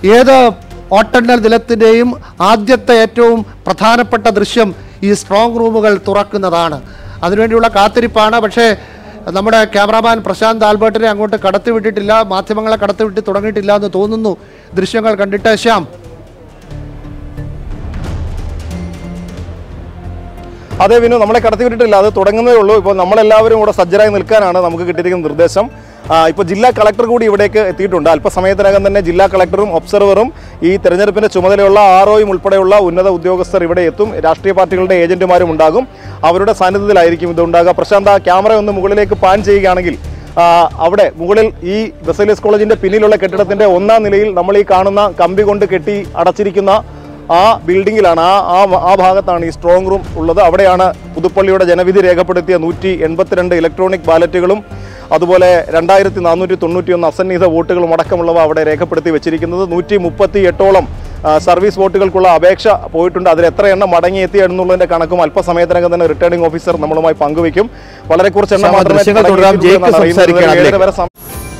ഏത് വോട്ടെണ്ണൽ ദിനത്തിൻ്റെയും ആദ്യത്തെ ഏറ്റവും പ്രധാനപ്പെട്ട ദൃശ്യം ഈ സ്ട്രോങ് റൂമുകൾ തുറക്കുന്നതാണ് അതിനുവേണ്ടിയുള്ള കാത്തിരിപ്പാണ് പക്ഷേ നമ്മുടെ ക്യാമറാമാൻ പ്രശാന്ത് ആൽബർട്ടിനെ അങ്ങോട്ട് കടത്തിവിട്ടിട്ടില്ല മാധ്യമങ്ങളെ കടത്തിവിട്ട് തുടങ്ങിയിട്ടില്ല എന്ന് തോന്നുന്നു ദൃശ്യങ്ങൾ കണ്ടിട്ട് ശ്യാം അതെ വിനു നമ്മളെ കടത്തിവിട്ടിട്ടില്ല അത് തുടങ്ങുന്നതേ ഉള്ളൂ ഇപ്പോൾ നമ്മളെല്ലാവരും കൂടെ സജ്ജരായി നിൽക്കാനാണ് നമുക്ക് കിട്ടിയിരിക്കുന്ന നിർദ്ദേശം ആ, ഇപ്പോൾ ജില്ലാ കളക്ടർ കൂടി ഇവിടേക്ക് എത്തിയിട്ടുണ്ട് അല്പസമയത്തിനകം തന്നെ ജില്ലാ കളക്ടറും ഒബ്സർവറും ഈ തെരഞ്ഞെടുപ്പിന്റെ ചുമതലയുള്ള ആർ ഒയും ഉൾപ്പെടെയുള്ള ഉന്നത ഉദ്യോഗസ്ഥർ ഇവിടെ എത്തും രാഷ്ട്രീയ പാർട്ടികളുടെ ഏജന്റുമാരും ഉണ്ടാകും അവരുടെ സാന്നിധ്യത്തിലായിരിക്കും ഇത് ഉണ്ടാകുക പ്രശാന്ത ക്യാമറ ഒന്ന് മുകളിലേക്ക് പാൻ ചെയ്യുകയാണെങ്കിൽ ആ, അവിടെ മുകളിൽ ഈ ബസേലിയസ് കോളേജിന്റെ പിന്നിലുള്ള കെട്ടിടത്തിന്റെ ഒന്നാം നിലയിൽ നമ്മൾ ഈ കാണുന്ന കമ്പി കൊണ്ട് കെട്ടി അടച്ചിരിക്കുന്ന ആ ബിൽഡിങ്ങിലാണ് ആ ആ ആ ഭാഗത്താണ് ഈ സ്ട്രോങ് റൂം ഉള്ളത് അവിടെയാണ് പുതുപ്പള്ളിയുടെ ജനവിധി രേഖപ്പെടുത്തിയ നൂറ്റി എൺപത്തിരണ്ട് ഇലക്ട്രോണിക് ബാലറ്റുകളും അതുപോലെ രണ്ടായിരത്തി നാനൂറ്റി തൊണ്ണൂറ്റി ഒന്ന് അസന്നിഹിത വോട്ടുകളും അടക്കമുള്ളവ അവിടെ രേഖപ്പെടുത്തി വെച്ചിരിക്കുന്നത് നൂറ്റി മുപ്പത്തി എട്ടോളം ആ, സർവീസ് വോട്ടുകൾക്കുള്ള അപേക്ഷ പോയിട്ടുണ്ട് അതിൽ എത്ര എണ്ണം മടങ്ങിയെത്തി എന്നുള്ളതിന്റെ കണക്കും അല്പസമയത്തിനകം തന്നെ റിട്ടേണിംഗ് ഓഫീസർ നമ്മളുമായി പങ്കുവയ്ക്കും വളരെ കുറച്ച് എണ്ണം ശ്യാമ, മാത്രമേ ദൃശ്യങ്ങൾ തുടരാം. മടങ്ങിയെത്തിയിട്ടുള്ളൂ എന്നാണ് ജയിക്ക് അറിയുന്നത്. സംസാരിക്കുകയാണ് ഏഴര അതിലേക്ക്. വരെ സം-